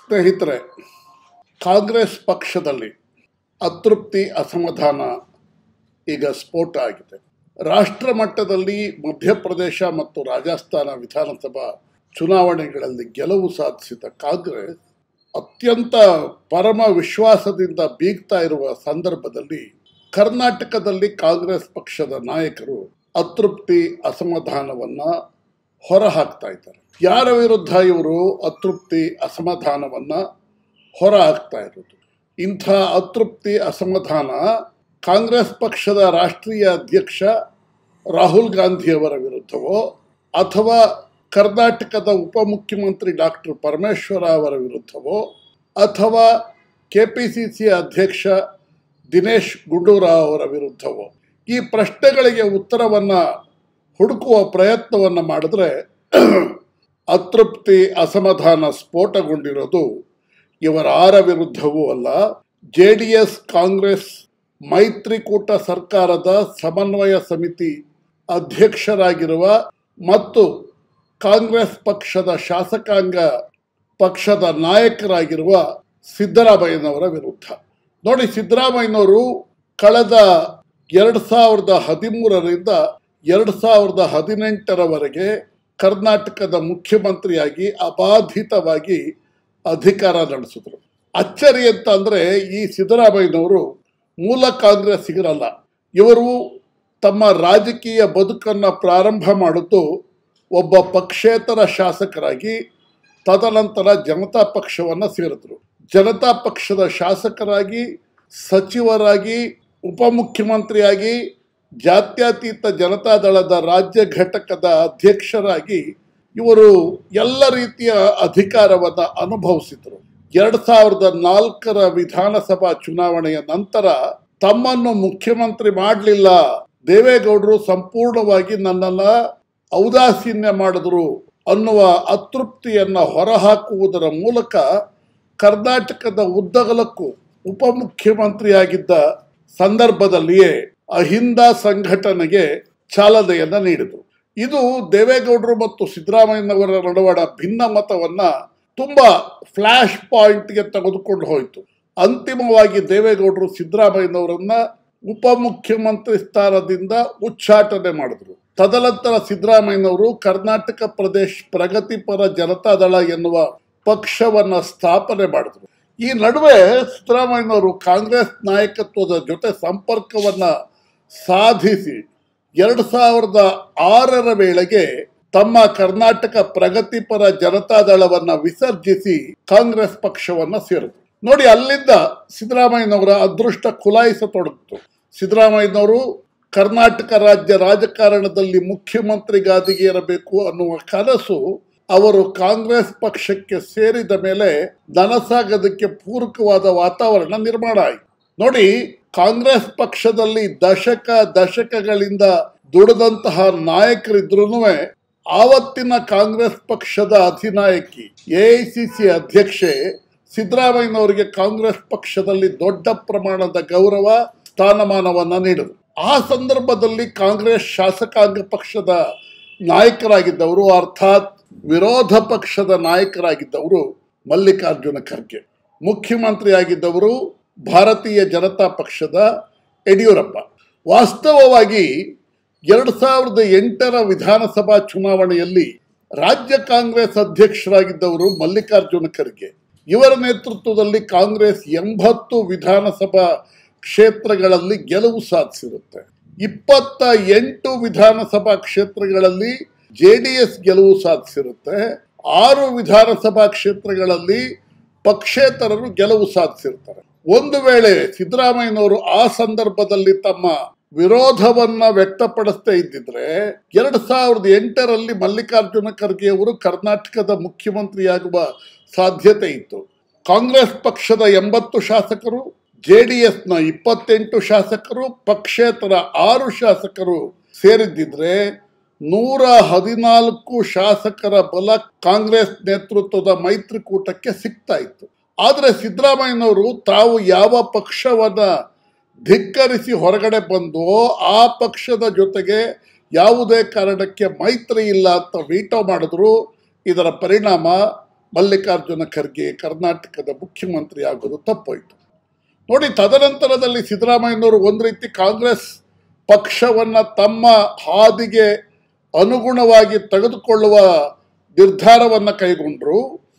ಸ್ನೇಹಿತರೆ ಕಾಂಗ್ರೆಸ್ ಪಕ್ಷದಲ್ಲಿ ಅತೃಪ್ತಿ ಅಸಮಾಧಾನ ಈಗ ಸ್ಫೋಟ ಆಗಿದೆ ರಾಷ್ಟ್ರ ಮಟ್ಟದಲ್ಲಿ ಮಧ್ಯಪ್ರದೇಶ ಮತ್ತು ರಾಜಸ್ಥಾನ ವಿಧಾನಸಭಾ ಚುನಾವಣೆಗಳಲ್ಲಿ ಗೆಲುವು ಸಾಧಿಸಿದ ಕಾಂಗ್ರೆಸ್ ಅತ್ಯಂತ ಪರಮ ವಿಶ್ವಾಸದಿಂದ ಬೀಗ್ತಾ ಇರುವ ಸಂದರ್ಭದಲ್ಲಿ ಕರ್ನಾಟಕದಲ್ಲಿ ಕಾಂಗ್ರೆಸ್ ಪಕ್ಷದ ನಾಯಕರು ಅತೃಪ್ತಿ ಅಸಮಾಧಾನವನ್ನ ಹೊರಹಾಕ್ತಾ ಇದ್ದಾರೆ ಯಾರ ವಿರುದ್ಧ ಇವರು ಅತೃಪ್ತಿ ಅಸಮಾಧಾನವನ್ನ ಹೊರ ಹಾಕ್ತಾ ಇರೋದು ಇಂಥ ಅತೃಪ್ತಿ ಅಸಮಾಧಾನ ಕಾಂಗ್ರೆಸ್ ಪಕ್ಷದ ರಾಷ್ಟ್ರೀಯ ಅಧ್ಯಕ್ಷ ರಾಹುಲ್ ಗಾಂಧಿಯವರ ವಿರುದ್ಧವೋ ಅಥವಾ ಕರ್ನಾಟಕದ ಉಪಮುಖ್ಯಮಂತ್ರಿ ಡಾಕ್ಟರ್ ಪರಮೇಶ್ವರ ಅವರ ವಿರುದ್ಧವೋ ಅಥವಾ ಕೆ ಪಿ ಸಿ ಸಿ ಅಧ್ಯಕ್ಷ ದಿನೇಶ್ ಗುಂಡೂರಾವ್ ಅವರ ವಿರುದ್ಧವೋ ಈ ಪ್ರಶ್ನೆಗಳಿಗೆ ಉತ್ತರವನ್ನು ಹುಡುಕುವ ಪ್ರಯತ್ನವನ್ನು ಮಾಡಿದ್ರೆ ಅತೃಪ್ತಿ ಅಸಮಾಧಾನ ಸ್ಫೋಟಗೊಂಡಿರೋದು ಇವರಾರ ವಿರುದ್ಧವೂ ಅಲ್ಲ ಜೆ ಡಿ ಎಸ್ ಕಾಂಗ್ರೆಸ್ ಮೈತ್ರಿಕೂಟ ಸರ್ಕಾರದ ಸಮನ್ವಯ ಸಮಿತಿ ಅಧ್ಯಕ್ಷರಾಗಿರುವ ಮತ್ತು ಕಾಂಗ್ರೆಸ್ ಪಕ್ಷದ ಶಾಸಕಾಂಗ ಪಕ್ಷದ ನಾಯಕರಾಗಿರುವ ಸಿದ್ದರಾಮಯ್ಯನವರ ವಿರುದ್ಧ ನೋಡಿ ಸಿದ್ದರಾಮಯ್ಯನವರು ಕಳೆದ ಎರಡು ಸಾವಿರದ ಹದಿಮೂರರಿಂದ ಎರಡು ಸಾವಿರದ ಹದಿನೆಂಟರವರೆಗೆ ಕರ್ನಾಟಕದ ಮುಖ್ಯಮಂತ್ರಿಯಾಗಿ ಅಬಾಧಿತವಾಗಿ ಅಧಿಕಾರ ನಡೆಸಿದ್ರು ಅಚ್ಚರಿ ಅಂತ ಅಂದರೆ ಈ ಸಿದ್ದರಾಮಯ್ಯನವರು ಮೂಲ ಕಾಂಗ್ರೆಸ್ಸಿಗರಲ್ಲ ಇವರು ತಮ್ಮ ರಾಜಕೀಯ ಬದುಕನ್ನು ಪ್ರಾರಂಭ ಮಾಡುತ್ತು ಒಬ್ಬ ಪಕ್ಷೇತರ ಶಾಸಕರಾಗಿ ತದನಂತರ ಜನತಾ ಪಕ್ಷವನ್ನು ಸೇರಿದ್ರು ಜನತಾ ಪಕ್ಷದ ಶಾಸಕರಾಗಿ ಸಚಿವರಾಗಿ ಉಪಮುಖ್ಯಮಂತ್ರಿಯಾಗಿ ಜಾತ್ಯತೀತ ಜನತಾದಳದ ರಾಜ್ಯ ಘಟಕದ ಅಧ್ಯಕ್ಷರಾಗಿ ಇವರು ಎಲ್ಲ ರೀತಿಯ ಅಧಿಕಾರವನ್ನು ಅನುಭವಿಸಿದರು ಎರಡು ಸಾವಿರದ ನಾಲ್ಕರ ವಿಧಾನಸಭಾ ಚುನಾವಣೆಯ ನಂತರ ತಮ್ಮನ್ನು ಮುಖ್ಯಮಂತ್ರಿ ಮಾಡಲಿಲ್ಲ ದೇವೇಗೌಡರು ಸಂಪೂರ್ಣವಾಗಿ ನನ್ನನ್ನು ಔದಾಸೀನ್ಯ ಮಾಡಿದ್ರು ಅನ್ನುವ ಅತೃಪ್ತಿಯನ್ನ ಹೊರಹಾಕುವುದರ ಮೂಲಕ ಕರ್ನಾಟಕದ ಉದ್ದಗಲಕ್ಕೂ ಉಪಮುಖ್ಯಮಂತ್ರಿಯಾಗಿದ್ದ ಸಂದರ್ಭದಲ್ಲಿಯೇ ಅಹಿಂದ ಸಂಘಟನೆಗೆ ಚಾಲನೆಯನ್ನ ನೀಡಿದರು ಇದು ದೇವೇಗೌಡರು ಮತ್ತು ಸಿದ್ದರಾಮಯ್ಯನವರ ನಡುವಣ ಭಿನ್ನ ಮತವನ್ನ ತುಂಬಾ ಫ್ಲಾಶ್ ಪಾಯಿಂಟ್ಗೆ ತೆಗೆದುಕೊಂಡು ಹೋಯಿತು ಅಂತಿಮವಾಗಿ ದೇವೇಗೌಡರು ಸಿದ್ದರಾಮಯ್ಯನವರನ್ನ ಉಪಮುಖ್ಯಮಂತ್ರಿ ಸ್ಥಾನದಿಂದ ಉಚ್ಚಾಟನೆ ಮಾಡಿದ್ರು ತದನಂತರ ಸಿದ್ದರಾಮಯ್ಯನವರು ಕರ್ನಾಟಕ ಪ್ರದೇಶ್ ಪ್ರಗತಿಪರ ಜನತಾದಳ ಎನ್ನುವ ಪಕ್ಷವನ್ನ ಸ್ಥಾಪನೆ ಮಾಡಿದ್ರು ಈ ನಡುವೆ ಸಿದ್ದರಾಮಯ್ಯನವರು ಕಾಂಗ್ರೆಸ್ ನಾಯಕತ್ವದ ಜೊತೆ ಸಂಪರ್ಕವನ್ನ ಸಾಧಿಸಿ ಎರಡು ಸಾವಿರದ ಆರರ ವೇಳೆಗೆ ತಮ್ಮ ಕರ್ನಾಟಕ ಪ್ರಗತಿಪರ ಜನತಾದಳವನ್ನ ವಿಸರ್ಜಿಸಿ ಕಾಂಗ್ರೆಸ್ ಪಕ್ಷವನ್ನ ಸೇರಿದ್ರು ನೋಡಿ ಅಲ್ಲಿಂದ ಸಿದ್ದರಾಮಯ್ಯನವರ ಅದೃಷ್ಟ ಖುಲಾಯಿಸತೊಡಗಿತು ಸಿದ್ದರಾಮಯ್ಯನವರು ಕರ್ನಾಟಕ ರಾಜ್ಯ ರಾಜಕಾರಣದಲ್ಲಿ ಮುಖ್ಯಮಂತ್ರಿ ಗಾದಿಗೆ ಇರಬೇಕು ಅನ್ನುವ ಕನಸು ಅವರು ಕಾಂಗ್ರೆಸ್ ಪಕ್ಷಕ್ಕೆ ಸೇರಿದ ಮೇಲೆ ನನಸಾಗೋದಕ್ಕೆ ಪೂರಕವಾದ ವಾತಾವರಣ ನಿರ್ಮಾಣ ಆಯಿತು ನೋಡಿ ಕಾಂಗ್ರೆಸ್ ಪಕ್ಷದಲ್ಲಿ ದಶಕ ದಶಕಗಳಿಂದ ದುಡಿದಂತಹ ನಾಯಕರಿದ್ರೂ ಆವತ್ತಿನ ಕಾಂಗ್ರೆಸ್ ಪಕ್ಷದ ಅಧಿನಾಯಕಿ ಎಐಸಿಸಿ ಅಧ್ಯಕ್ಷೆ ಸಿದ್ದರಾಮಯ್ಯನವರಿಗೆ ಕಾಂಗ್ರೆಸ್ ಪಕ್ಷದಲ್ಲಿ ದೊಡ್ಡ ಪ್ರಮಾಣದ ಗೌರವ ಸ್ಥಾನಮಾನವನ್ನ ನೀಡಿದರು ಆ ಸಂದರ್ಭದಲ್ಲಿ ಕಾಂಗ್ರೆಸ್ ಶಾಸಕಾಂಗ ಪಕ್ಷದ ನಾಯಕರಾಗಿದ್ದವರು ಅರ್ಥಾತ್ ವಿರೋಧ ಪಕ್ಷದ ನಾಯಕರಾಗಿದ್ದವರು ಮಲ್ಲಿಕಾರ್ಜುನ ಖರ್ಗೆ ಮುಖ್ಯಮಂತ್ರಿಯಾಗಿದ್ದವರು ಭಾರತೀಯ ಜನತಾ ಪಕ್ಷದ ಯಡಿಯೂರಪ್ಪ ವಾಸ್ತವವಾಗಿ ಎರಡು ಸಾವಿರದ ಎಂಟರ ವಿಧಾನಸಭಾ ಚುನಾವಣೆಯಲ್ಲಿ ರಾಜ್ಯ ಕಾಂಗ್ರೆಸ್ ಅಧ್ಯಕ್ಷರಾಗಿದ್ದವರು ಮಲ್ಲಿಕಾರ್ಜುನ ಖರ್ಗೆ ಇವರ ನೇತೃತ್ವದಲ್ಲಿ ಕಾಂಗ್ರೆಸ್ ಎಂಬತ್ತು ವಿಧಾನಸಭಾ ಕ್ಷೇತ್ರಗಳಲ್ಲಿ ಗೆಲುವು ಸಾಧಿಸಿರುತ್ತೆ ಇಪ್ಪತ್ತ ಎಂಟು ವಿಧಾನಸಭಾ ಕ್ಷೇತ್ರಗಳಲ್ಲಿ ಜೆ ಡಿ ಎಸ್ ಗೆಲುವು ಸಾಧಿಸಿರುತ್ತೆ ಆರು ವಿಧಾನಸಭಾ ಕ್ಷೇತ್ರಗಳಲ್ಲಿ ಪಕ್ಷೇತರರು ಗೆಲುವು ಸಾಧಿಸಿರ್ತಾರೆ ಒಂದು ವೇಳೆ ಸಿದ್ದರಾಮಯ್ಯನವರು ಆ ಸಂದರ್ಭದಲ್ಲಿ ತಮ್ಮ ವಿರೋಧವನ್ನ ವ್ಯಕ್ತಪಡಿಸ್ತಾ ಇದ್ದಿದ್ರೆ ಎರಡ್ ಸಾವಿರದ ಎಂಟರಲ್ಲಿ ಮಲ್ಲಿಕಾರ್ಜುನ ಖರ್ಗೆ ಅವರು ಕರ್ನಾಟಕದ ಮುಖ್ಯಮಂತ್ರಿಯಾಗುವ ಸಾಧ್ಯತೆ ಇತ್ತು ಕಾಂಗ್ರೆಸ್ ಪಕ್ಷದ ಎಂಬತ್ತು ಶಾಸಕರು ಜೆ ಡಿ ಎಸ್ನ ಇಪ್ಪತ್ತೆಂಟು ಶಾಸಕರು ಪಕ್ಷೇತರ ಆರು ಶಾಸಕರು ಸೇರಿದ್ದಿದ್ರೆ ನೂರ ಹದಿನಾಲ್ಕು ಶಾಸಕರ ಬಲ ಕಾಂಗ್ರೆಸ್ ನೇತೃತ್ವದ ಮೈತ್ರಿಕೂಟಕ್ಕೆ ಸಿಗ್ತಾ ಇತ್ತು ಆದರೆ ಸಿದ್ದರಾಮಯ್ಯನವರು ತಾವು ಯಾವ ಪಕ್ಷವನ್ನ ಧಿಕ್ಕರಿಸಿ ಹೊರಗಡೆ ಬಂದು ಆ ಪಕ್ಷದ ಜೊತೆಗೆ ಯಾವುದೇ ಕಾರಣಕ್ಕೆ ಮೈತ್ರಿ ಇಲ್ಲ ಅಂತ ವೀಟೋ ಮಾಡಿದ್ರು ಇದರ ಪರಿಣಾಮ ಮಲ್ಲಿಕಾರ್ಜುನ ಖರ್ಗೆ ಕರ್ನಾಟಕದ ಮುಖ್ಯಮಂತ್ರಿ ಆಗೋದು ತಪ್ಪೋಯ್ತು ನೋಡಿ ತದನಂತರದಲ್ಲಿ ಸಿದ್ದರಾಮಯ್ಯನವರು ಒಂದು ರೀತಿ ಕಾಂಗ್ರೆಸ್ ಪಕ್ಷವನ್ನ ತಮ್ಮ ಹಾದಿಗೆ ಅನುಗುಣವಾಗಿ ತೆಗೆದುಕೊಳ್ಳುವ ನಿರ್ಧಾರವನ್ನು ಕೈಗೊಂಡ್ರು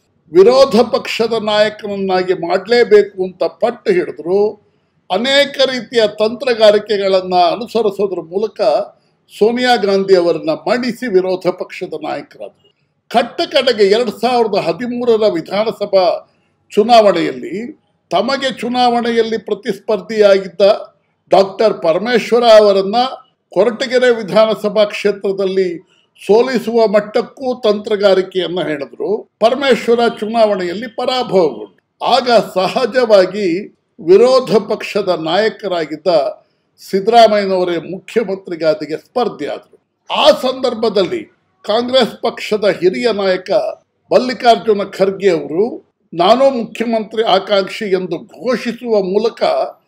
ವಿರೋಧ ಪಕ್ಷದ ನಾಯಕನನ್ನಾಗಿ ಮಾಡಲೇಬೇಕು ಅಂತ ಪಟ್ಟು ಹಿಡಿದ್ರು ಅನೇಕ ರೀತಿಯ ತಂತ್ರಗಾರಿಕೆಗಳನ್ನು ಅನುಸರಿಸೋದ್ರ ಮೂಲಕ ಸೋನಿಯಾ ಗಾಂಧಿ ಅವರನ್ನ ಮಣಿಸಿ ವಿರೋಧ ಪಕ್ಷದ ನಾಯಕರಾದರು ಕಟ್ಟ ಕಡೆಗೆ ಎರಡು ಸಾವಿರದ ಹದಿಮೂರರ ವಿಧಾನಸಭಾ ಚುನಾವಣೆಯಲ್ಲಿ ತಮಗೆ ಚುನಾವಣೆಯಲ್ಲಿ ಪ್ರತಿಸ್ಪರ್ಧಿಯಾಗಿದ್ದ ಡಾಕ್ಟರ್ ಪರಮೇಶ್ವರ ಅವರನ್ನ ಕೊರಟಗೆರೆ ವಿಧಾನಸಭಾ ಕ್ಷೇತ್ರದಲ್ಲಿ ಸೋಲಿಸುವ ಮಟ್ಟಕ್ಕೂ ತಂತ್ರಗಾರಿಕೆಯನ್ನು ಹೇಳಿದ್ರು ಪರಮೇಶ್ವರ ಚುನಾವಣೆಯಲ್ಲಿ ಪರಾಭವಗೊಂಡು ಆಗ ಸಹಜವಾಗಿ ವಿರೋಧ ಪಕ್ಷದ ನಾಯಕರಾಗಿದ್ದ ಸಿದ್ದರಾಮಯ್ಯನವರೇ ಮುಖ್ಯಮಂತ್ರಿ ಗಾದಿಗೆ ಸ್ಪರ್ಧೆ ಆದರು ಆ ಸಂದರ್ಭದಲ್ಲಿ ಕಾಂಗ್ರೆಸ್ ಪಕ್ಷದ ಹಿರಿಯ ನಾಯಕ ಮಲ್ಲಿಕಾರ್ಜುನ ಖರ್ಗೆ ಅವರು ನಾನೂ ಮುಖ್ಯಮಂತ್ರಿ ಆಕಾಂಕ್ಷಿ ಎಂದು ಘೋಷಿಸುವ ಮೂಲಕ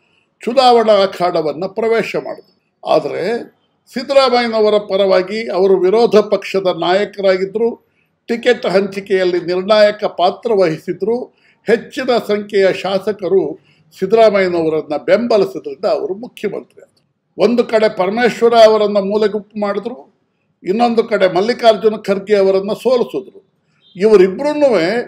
ಚುನಾವಣಾ ಅಖಾಡವನ್ನು ಪ್ರವೇಶ ಮಾಡಿದರು ಆದರೆ ಸಿದ್ದರಾಮಯ್ಯನವರ ಪರವಾಗಿ ಅವರು ವಿರೋಧ ಪಕ್ಷದ ನಾಯಕರಾಗಿದ್ದರು ಟಿಕೆಟ್ ಹಂಚಿಕೆಯಲ್ಲಿ ನಿರ್ಣಾಯಕ ಪಾತ್ರ ವಹಿಸಿದ್ರು ಹೆಚ್ಚಿನ ಸಂಖ್ಯೆಯ ಶಾಸಕರು ಸಿದ್ದರಾಮಯ್ಯನವರನ್ನು ಬೆಂಬಲಿಸಿದ್ರಿಂದ ಅವರು ಮುಖ್ಯಮಂತ್ರಿ ಆದರು ಒಂದು ಕಡೆ ಪರಮೇಶ್ವರ ಅವರನ್ನು ಮೂಲೆಗುಪ್ಪು ಮಾಡಿದ್ರು ಇನ್ನೊಂದು ಕಡೆ ಮಲ್ಲಿಕಾರ್ಜುನ ಖರ್ಗೆ ಅವರನ್ನು ಸೋಲಿಸಿದ್ರು ಇವರಿಬ್ಬರೂ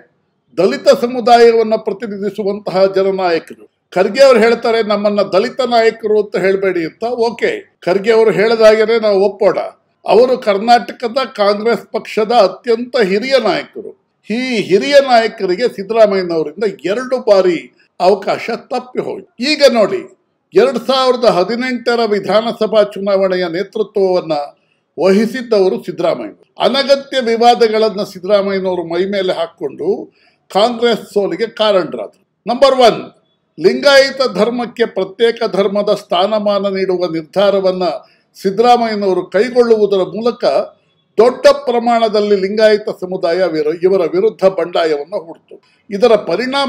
ದಲಿತ ಸಮುದಾಯವನ್ನು ಪ್ರತಿನಿಧಿಸುವಂತಹ ಜನನಾಯಕರು ಖರ್ಗೆ ಅವರು ಹೇಳ್ತಾರೆ ನಮ್ಮನ್ನ ದಲಿತ ನಾಯಕರು ಅಂತ ಹೇಳಬೇಡಿ ಅಂತ ಓಕೆ ಖರ್ಗೆ ಅವರು ಹೇಳಿದಾಗೇನೆ ನಾವು ಒಪ್ಪೋಣ ಅವರು ಕರ್ನಾಟಕದ ಕಾಂಗ್ರೆಸ್ ಪಕ್ಷದ ಅತ್ಯಂತ ಹಿರಿಯ ನಾಯಕರು ಈ ಹಿರಿಯ ನಾಯಕರಿಗೆ ಸಿದ್ದರಾಮಯ್ಯನವರಿಂದ ಎರಡು ಬಾರಿ ಅವಕಾಶ ತಪ್ಪಿ ಹೋಯಿತು ಈಗ ನೋಡಿ ಎರಡ್ ಸಾವಿರದ ಹದಿನೆಂಟರ ವಿಧಾನಸಭಾ ಚುನಾವಣೆಯ ನೇತೃತ್ವವನ್ನ ವಹಿಸಿದ್ದವರು ಸಿದ್ದರಾಮಯ್ಯ ಅನಗತ್ಯ ವಿವಾದಗಳನ್ನು ಸಿದ್ದರಾಮಯ್ಯನವರು ಮೈ ಮೇಲೆ ಹಾಕ್ಕೊಂಡು ಕಾಂಗ್ರೆಸ್ ಸೋಲಿಗೆ ಕಾರಣರಾದರು ನಂಬರ್ ಒನ್ ಲಿಂಗಾಯತ ಧರ್ಮಕ್ಕೆ ಪ್ರತ್ಯೇಕ ಧರ್ಮದ ಸ್ಥಾನಮಾನ ನೀಡುವ ನಿರ್ಧಾರವನ್ನ ಸಿದ್ದರಾಮಯ್ಯನವರು ಕೈಗೊಳ್ಳುವುದರ ಮೂಲಕ ದೊಡ್ಡ ಪ್ರಮಾಣದಲ್ಲಿ ಲಿಂಗಾಯತ ಸಮುದಾಯ ವಿರ- ಇವರ ವಿರುದ್ಧ ಬಂಡಾಯವನ್ನು ಹೂಡಿತು ಇದರ ಪರಿಣಾಮ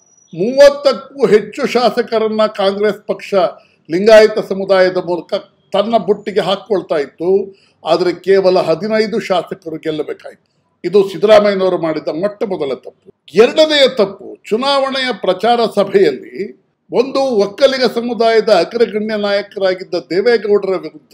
ಮೂವತ್ತಕ್ಕೂ ಹೆಚ್ಚು ಶಾಸಕರನ್ನ ಕಾಂಗ್ರೆಸ್ ಪಕ್ಷ ಲಿಂಗಾಯತ ಸಮುದಾಯದ ಮೂಲಕ ತನ್ನ ಬುಟ್ಟಿಗೆ ಹಾಕ್ಕೊಳ್ತಾ ಇತ್ತು ಆದರೆ ಕೇವಲ ಹದಿನೈದು ಶಾಸಕರು ಗೆಲ್ಲಬೇಕಾಯಿತು ಇದು ಸಿದ್ದರಾಮಯ್ಯನವರು ಮಾಡಿದ ಮೊಟ್ಟ ಮೊದಲ ತಪ್ಪು ಎರಡನೆಯ ತಪ್ಪು ಚುನಾವಣೆಯ ಪ್ರಚಾರ ಸಭೆಯಲ್ಲಿ ಒಂದು ಒಕ್ಕಲಿಗ ಸಮುದಾಯದ ಅಗ್ರಗಣ್ಯ ನಾಯಕರಾಗಿದ್ದ ದೇವೇಗೌಡರ ವಿರುದ್ಧ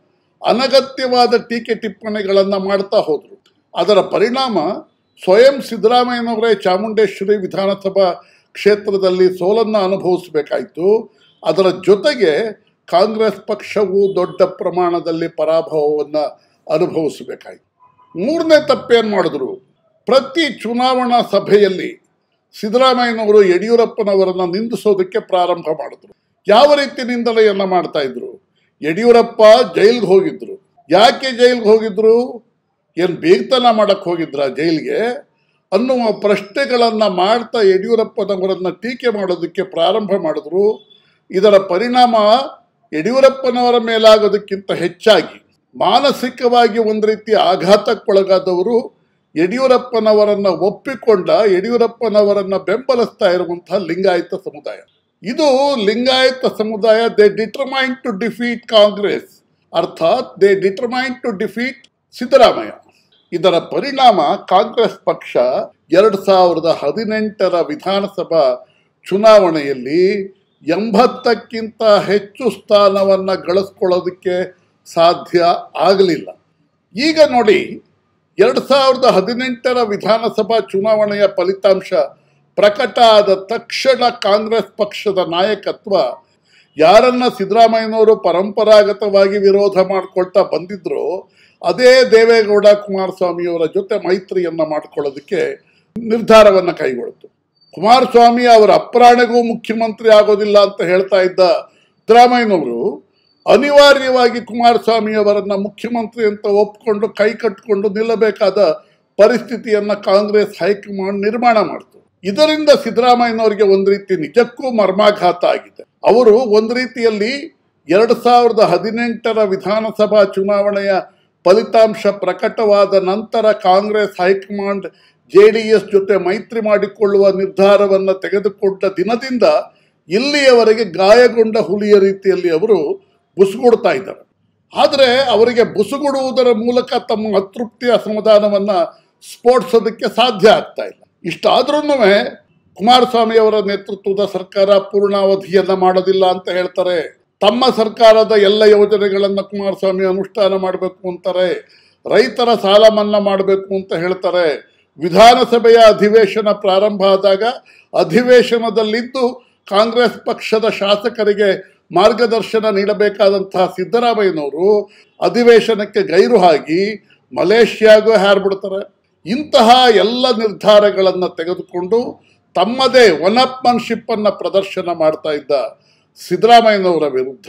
ಅನಗತ್ಯವಾದ ಟೀಕೆ ಟಿಪ್ಪಣಿಗಳನ್ನು ಮಾಡ್ತಾ ಹೋದರು ಅದರ ಪರಿಣಾಮ ಸ್ವಯಂ ಸಿದ್ದರಾಮಯ್ಯನವರೇ ಚಾಮುಂಡೇಶ್ವರಿ ವಿಧಾನಸಭಾ ಕ್ಷೇತ್ರದಲ್ಲಿ ಸೋಲನ್ನು ಅನುಭವಿಸಬೇಕಾಯಿತು ಅದರ ಜೊತೆಗೆ ಕಾಂಗ್ರೆಸ್ ಪಕ್ಷವು ದೊಡ್ಡ ಪ್ರಮಾಣದಲ್ಲಿ ಪರಾಭವವನ್ನು ಅನುಭವಿಸಬೇಕಾಯಿತು ಮೂರನೇ ತಪ್ಪೇನು ಮಾಡಿದ್ರು ಪ್ರತಿ ಚುನಾವಣಾ ಸಭೆಯಲ್ಲಿ ಸಿದ್ದರಾಮಯ್ಯನವರು ಯಡಿಯೂರಪ್ಪನವರನ್ನ ನಿಂದಿಸೋದಕ್ಕೆ ಪ್ರಾರಂಭ ಮಾಡಿದ್ರು ಯಾವ ರೀತಿ ನಿಂದನೆಯನ್ನ ಮಾಡ್ತಾ ಇದ್ರು ಯಡಿಯೂರಪ್ಪ ಜೈಲ್ಗೆ ಹೋಗಿದ್ರು ಯಾಕೆ ಜೈಲ್ಗೆ ಹೋಗಿದ್ರು ಏನು ಬೇಗತನ ಮಾಡಕ್ಕೆ ಹೋಗಿದ್ರ ಜೈಲ್ಗೆ ಅನ್ನುವ ಪ್ರಶ್ನೆಗಳನ್ನು ಮಾಡ್ತಾ ಯಡಿಯೂರಪ್ಪನವರನ್ನ ಟೀಕೆ ಮಾಡೋದಕ್ಕೆ ಪ್ರಾರಂಭ ಮಾಡಿದ್ರು ಇದರ ಪರಿಣಾಮ ಯಡಿಯೂರಪ್ಪನವರ ಮೇಲಾಗೋದಕ್ಕಿಂತ ಹೆಚ್ಚಾಗಿ ಮಾನಸಿಕವಾಗಿ ಒಂದು ರೀತಿ ಆಘಾತಕ್ಕೊಳಗಾದವರು ಯಡಿಯೂರಪ್ಪನವರನ್ನ ಒಪ್ಪಿಕೊಂಡ ಯಡಿಯೂರಪ್ಪನವರನ್ನ ಬೆಂಬಲಿಸ್ತಾ ಇರುವಂತಹ ಲಿಂಗಾಯತ ಸಮುದಾಯ ಇದು ಲಿಂಗಾಯತ ಸಮುದಾಯ they determine to defeat Congress ಅರ್ಥಾತ್ they determine to defeat Siddaramaiah ಇದರ ಪರಿಣಾಮ ಕಾಂಗ್ರೆಸ್ ಪಕ್ಷ ಎರಡು ಸಾವಿರದ ಹದಿನೆಂಟರ ವಿಧಾನಸಭಾ ಚುನಾವಣೆಯಲ್ಲಿ ಎಂಬತ್ತಕ್ಕಿಂತ ಹೆಚ್ಚು ಸ್ಥಾನವನ್ನ ಗಳಿಸ್ಕೊಳ್ಳೋದಕ್ಕೆ ಸಾಧ್ಯ ಆಗಲಿಲ್ಲ ಈಗ ನೋಡಿ ಎರಡು ಸಾವಿರದ ಹದಿನೆಂಟರ ವಿಧಾನಸಭಾ ಚುನಾವಣೆಯ ಫಲಿತಾಂಶ ಪ್ರಕಟ ಆದ ತಕ್ಷಣ ಕಾಂಗ್ರೆಸ್ ಪಕ್ಷದ ನಾಯಕತ್ವ ಯಾರನ್ನ ಸಿದ್ದರಾಮಯ್ಯನವರು ಪರಂಪರಾಗತವಾಗಿ ವಿರೋಧ ಮಾಡ್ಕೊಳ್ತಾ ಬಂದಿದ್ರೋ ಅದೇ ದೇವೇಗೌಡ ಕುಮಾರಸ್ವಾಮಿಯವರ ಜೊತೆ ಮೈತ್ರಿಯನ್ನ ಮಾಡ್ಕೊಳ್ಳೋದಕ್ಕೆ ನಿರ್ಧಾರವನ್ನ ಕೈಗೊಳ್ತು ಕುಮಾರಸ್ವಾಮಿ ಅವರ ಅಪ್ರಾಣಗೂ ಮುಖ್ಯಮಂತ್ರಿ ಆಗೋದಿಲ್ಲ ಅಂತ ಹೇಳ್ತಾ ಇದ್ದ ಸಿದ್ದರಾಮಯ್ಯನವರು ಅನಿವಾರ್ಯವಾಗಿ ಕುಮಾರಸ್ವಾಮಿ ಅವರನ್ನ ಮುಖ್ಯಮಂತ್ರಿ ಅಂತ ಒಪ್ಕೊಂಡು ಕೈ ಕಟ್ಟಿಕೊಂಡು ನಿಲ್ಲಬೇಕಾದ ಪರಿಸ್ಥಿತಿಯನ್ನ ಕಾಂಗ್ರೆಸ್ ಹೈಕಮಾಂಡ್ ನಿರ್ಮಾಣ ಮಾಡಿತು ಇದರಿಂದ ಸಿದ್ದರಾಮಯ್ಯನವರಿಗೆ ಒಂದು ರೀತಿ ನಿಜಕ್ಕೂ ಮರ್ಮಾಘಾತ ಆಗಿದೆ ಅವರು ಒಂದು ರೀತಿಯಲ್ಲಿ ಎರಡು ಸಾವಿರದ ಹದಿನೆಂಟರ ವಿಧಾನಸಭಾ ಚುನಾವಣೆಯ ಫಲಿತಾಂಶ ಪ್ರಕಟವಾದ ನಂತರ Congress high command J D S ಜೊತೆ ಮೈತ್ರಿ ಮಾಡಿಕೊಳ್ಳುವ ನಿರ್ಧಾರವನ್ನು ತೆಗೆದುಕೊಂಡ ದಿನದಿಂದ ಇಲ್ಲಿಯವರೆಗೆ ಗಾಯಗೊಂಡ ಹುಲಿಯ ರೀತಿಯಲ್ಲಿ ಅವರು ಬುಸುಗುಡ್ತಾ ಇದ್ದಾರೆ ಆದರೆ ಅವರಿಗೆ ಬುಸುಗುಡುವುದರ ಮೂಲಕ ತಮ್ಮ ಅತೃಪ್ತಿ ಅಸಮಾಧಾನವನ್ನ ಸ್ಫೋಟಿಸೋದಕ್ಕೆ ಸಾಧ್ಯ ಆಗ್ತಾ ಇಲ್ಲ ಇಷ್ಟಾದ್ರೂ ಕುಮಾರಸ್ವಾಮಿ ಅವರ ನೇತೃತ್ವದ ಸರ್ಕಾರ ಪೂರ್ಣಾವಧಿಯನ್ನ ಮಾಡೋದಿಲ್ಲ ಅಂತ ಹೇಳ್ತಾರೆ ತಮ್ಮ ಸರ್ಕಾರದ ಎಲ್ಲ ಯೋಜನೆಗಳನ್ನ ಕುಮಾರಸ್ವಾಮಿ ಅನುಷ್ಠಾನ ಮಾಡಬೇಕು ಅಂತಾರೆ ರೈತರ ಸಾಲ ಮನ್ನಾ ಮಾಡಬೇಕು ಅಂತ ಹೇಳ್ತಾರೆ ವಿಧಾನಸಭೆಯ ಅಧಿವೇಶನ ಪ್ರಾರಂಭ ಆದಾಗ ಅಧಿವೇಶನದಲ್ಲಿದ್ದು ಕಾಂಗ್ರೆಸ್ ಪಕ್ಷದ ಶಾಸಕರಿಗೆ ಮಾರ್ಗದರ್ಶನ ನೀಡಬೇಕಾದಂತಹ ಸಿದ್ದರಾಮಯ್ಯನವರು ಅಧಿವೇಶನಕ್ಕೆ ಗೈರು ಹಾಕಿ ಮಲೇಷ್ಯಾಗೂ ಹಾರ್ಬಿಡ್ತಾರೆ ಇಂತಹ ಎಲ್ಲ ನಿರ್ಧಾರಗಳನ್ನು ತೆಗೆದುಕೊಂಡು ತಮ್ಮದೇ ಒನಪ್ಮನ್ಶಿಪ್ ಅನ್ನ ಪ್ರದರ್ಶನ ಮಾಡ್ತಾ ಇದ್ದ ಸಿದ್ದರಾಮಯ್ಯನವರ ವಿರುದ್ಧ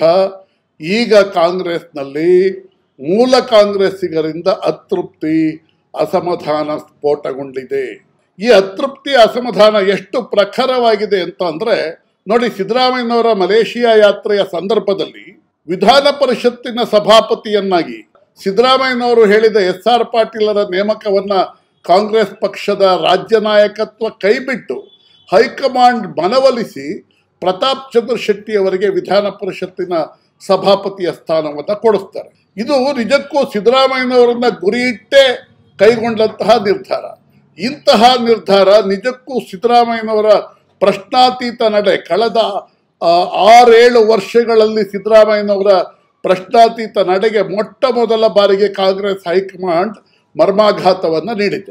ಈಗ ಕಾಂಗ್ರೆಸ್ನಲ್ಲಿ ಮೂಲ ಕಾಂಗ್ರೆಸ್ಸಿಗರಿಂದ ಅತೃಪ್ತಿ ಅಸಮಾಧಾನ ಸ್ಫೋಟಗೊಂಡಿದೆ ಈ ಅತೃಪ್ತಿ ಅಸಮಾಧಾನ ಎಷ್ಟು ಪ್ರಖರವಾಗಿದೆ ಅಂತ ಅಂದ್ರೆ ನೋಡಿ ಸಿದ್ದರಾಮಯ್ಯನವರ ಮಲೇಷಿಯಾ ಯಾತ್ರೆಯ ಸಂದರ್ಭದಲ್ಲಿ ವಿಧಾನ ಪರಿಷತ್ತಿನ ಸಭಾಪತಿಯನ್ನಾಗಿ ಸಿದ್ದರಾಮಯ್ಯನವರು ಹೇಳಿದ ಎಸ್ ಆರ್ ಪಾಟೀಲರ ನೇಮಕವನ್ನ ಕಾಂಗ್ರೆಸ್ ಪಕ್ಷದ ರಾಜ್ಯ ನಾಯಕತ್ವ ಕೈಬಿಟ್ಟು ಹೈಕಮಾಂಡ್ ಮನವೊಲಿಸಿ ಪ್ರತಾಪ್ ಚಂದ್ರ ಶೆಟ್ಟಿ ಅವರಿಗೆ ವಿಧಾನ ಪರಿಷತ್ತಿನ ಸಭಾಪತಿಯ ಸ್ಥಾನವನ್ನು ಕೊಡಿಸ್ತಾರೆ ಇದು ನಿಜಕ್ಕೂ ಸಿದ್ದರಾಮಯ್ಯನವರನ್ನ ಗುರಿ ಇಟ್ಟೇ ಕೈಗೊಂಡಂತಹ ನಿರ್ಧಾರ ಇಂತಹ ನಿರ್ಧಾರ ನಿಜಕ್ಕೂ ಸಿದ್ದರಾಮಯ್ಯನವರ ಪ್ರಶ್ನಾತೀತ ನಡೆ ಕಳೆದ ಆ, ಆರೇಳು ವರ್ಷಗಳಲ್ಲಿ ಸಿದ್ದರಾಮಯ್ಯನವರ ಪ್ರಶ್ನಾತೀತ ನಡೆಗೆ ಮೊಟ್ಟ ಮೊದಲ ಬಾರಿಗೆ ಕಾಂಗ್ರೆಸ್ ಹೈಕಮಾಂಡ್ ಮರ್ಮಾಘಾತವನ್ನು ನೀಡಿದೆ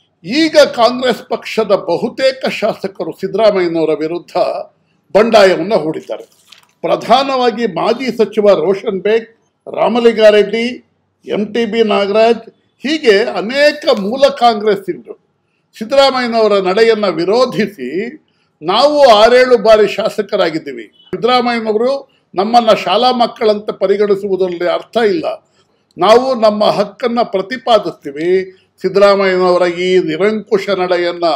ಈಗ ಕಾಂಗ್ರೆಸ್ ಪಕ್ಷದ ಬಹುತೇಕ ಶಾಸಕರು ಸಿದ್ದರಾಮಯ್ಯನವರ ವಿರುದ್ಧ ಬಂಡಾಯವನ್ನು ಹೂಡಿದ್ದಾರೆ ಪ್ರಧಾನವಾಗಿ ಮಾಜಿ ಸಚಿವ Roshan Baig Ramalinga Reddy M T B Nagaraj ಹೀಗೆ ಅನೇಕ ಮೂಲ ಕಾಂಗ್ರೆಸ್ಸಿಗರು ಸಿದ್ದರಾಮಯ್ಯನವರ ನಡೆಯನ್ನು ವಿರೋಧಿಸಿ ನಾವು ಆರೇಳು ಬಾರಿ ಶಾಸಕರಾಗಿದ್ದೀವಿ ಸಿದ್ದರಾಮಯ್ಯನವರು ನಮ್ಮನ್ನ ಶಾಲಾ ಮಕ್ಕಳಂತೆ ಪರಿಗಣಿಸುವುದರಲ್ಲಿ ಅರ್ಥ ಇಲ್ಲ ನಾವು ನಮ್ಮ ಹಕ್ಕನ್ನು ಪ್ರತಿಪಾದಿಸ್ತೀವಿ ಸಿದ್ದರಾಮಯ್ಯನವರ ಈ ನಿರಂಕುಶ ನಡೆಯನ್ನ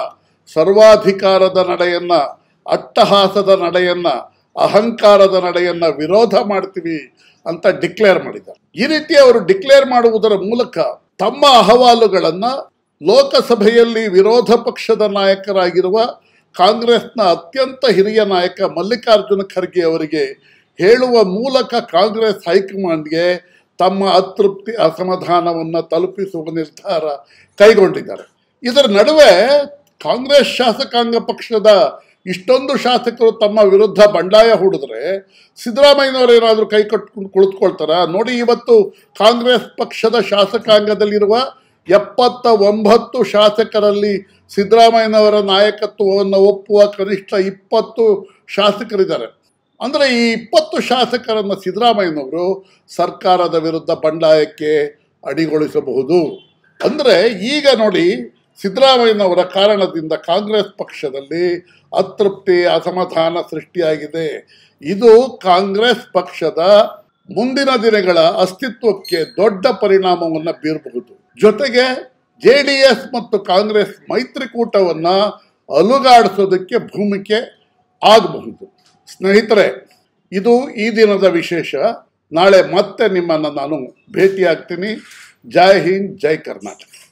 ಸರ್ವಾಧಿಕಾರದ ನಡೆಯನ್ನ ಅಟ್ಟಹಾಸದ ನಡೆಯನ್ನ ಅಹಂಕಾರದ ನಡೆಯನ್ನ ವಿರೋಧ ಮಾಡ್ತೀವಿ ಅಂತ ಡಿಕ್ಲೇರ್ ಮಾಡಿದ್ದಾರೆ ಈ ರೀತಿ ಅವರು ಡಿಕ್ಲೇರ್ ಮಾಡುವುದರ ಮೂಲಕ ತಮ್ಮ ಅಹವಾಲುಗಳನ್ನ ಲೋಕಸಭೆಯಲ್ಲಿ ವಿರೋಧ ಪಕ್ಷದ ನಾಯಕರಾಗಿರುವ ಕಾಂಗ್ರೆಸ್ನ ಅತ್ಯಂತ ಹಿರಿಯ ನಾಯಕ ಮಲ್ಲಿಕಾರ್ಜುನ ಖರ್ಗೆ ಅವರಿಗೆ ಹೇಳುವ ಮೂಲಕ ಕಾಂಗ್ರೆಸ್ ಹೈಕಮಾಂಡ್ಗೆ ತಮ್ಮ ಅತೃಪ್ತಿ ಅಸಮಾಧಾನವನ್ನು ತಲುಪಿಸುವ ನಿರ್ಧಾರ ಕೈಗೊಂಡಿದ್ದಾರೆ ಇದರ ನಡುವೆ ಕಾಂಗ್ರೆಸ್ ಶಾಸಕಾಂಗ ಪಕ್ಷದ ಇಷ್ಟೊಂದು ಶಾಸಕರು ತಮ್ಮ ವಿರುದ್ಧ ಬಂಡಾಯ ಹೂಡಿದ್ರೆ ಸಿದ್ದರಾಮಯ್ಯನವರು ಏನಾದರೂ ಕೈ ಕಟ್ಕೊಂಡು ಕುಳಿತುಕೊಳ್ತಾರ ನೋಡಿ ಇವತ್ತು ಕಾಂಗ್ರೆಸ್ ಪಕ್ಷದ ಶಾಸಕಾಂಗದಲ್ಲಿರುವ ಎಪ್ಪತ್ತ ಒಂಬತ್ತು ಶಾಸಕರಲ್ಲಿ ಸಿದ್ದರಾಮಯ್ಯನವರ ನಾಯಕತ್ವವನ್ನು ಒಪ್ಪುವ ಕನಿಷ್ಠ ಇಪ್ಪತ್ತು ಶಾಸಕರಿದ್ದಾರೆ ಅಂದರೆ ಈ ಇಪ್ಪತ್ತು ಶಾಸಕರನ್ನು ಸಿದ್ದರಾಮಯ್ಯನವರು ಸರ್ಕಾರದ ವಿರುದ್ಧ ಬಂಡಾಯಕ್ಕೆ ಅಡಿಗೊಳಿಸಬಹುದು ಅಂದರೆ ಈಗ ನೋಡಿ ಸಿದ್ದರಾಮಯ್ಯನವರ ಕಾರಣದಿಂದ ಕಾಂಗ್ರೆಸ್ ಪಕ್ಷದಲ್ಲಿ ಅತೃಪ್ತಿ ಅಸಮಾಧಾನ ಸೃಷ್ಟಿಯಾಗಿದೆ ಇದು ಕಾಂಗ್ರೆಸ್ ಪಕ್ಷದ ಮುಂದಿನ ದಿನಗಳ ಅಸ್ತಿತ್ವಕ್ಕೆ ದೊಡ್ಡ ಪರಿಣಾಮವನ್ನು ಬೀರಬಹುದು ಜೊತೆಗೆ ಜೆ ಡಿ ಎಸ್ ಮತ್ತು ಕಾಂಗ್ರೆಸ್ ಮೈತ್ರಿಕೂಟವನ್ನು ಅಲುಗಾಡಿಸೋದಕ್ಕೆ ಭೂಮಿಕೆ ಆಗಬಹುದು ಸ್ನೇಹಿತರೆ ಇದು ಈ ದಿನದ ವಿಶೇಷ ನಾಳೆ ಮತ್ತೆ ನಿಮ್ಮನ್ನು ನಾನು ಭೇಟಿಯಾಗ್ತೀನಿ ಜೈ ಹಿಂದ್ ಜೈ ಕರ್ನಾಟಕ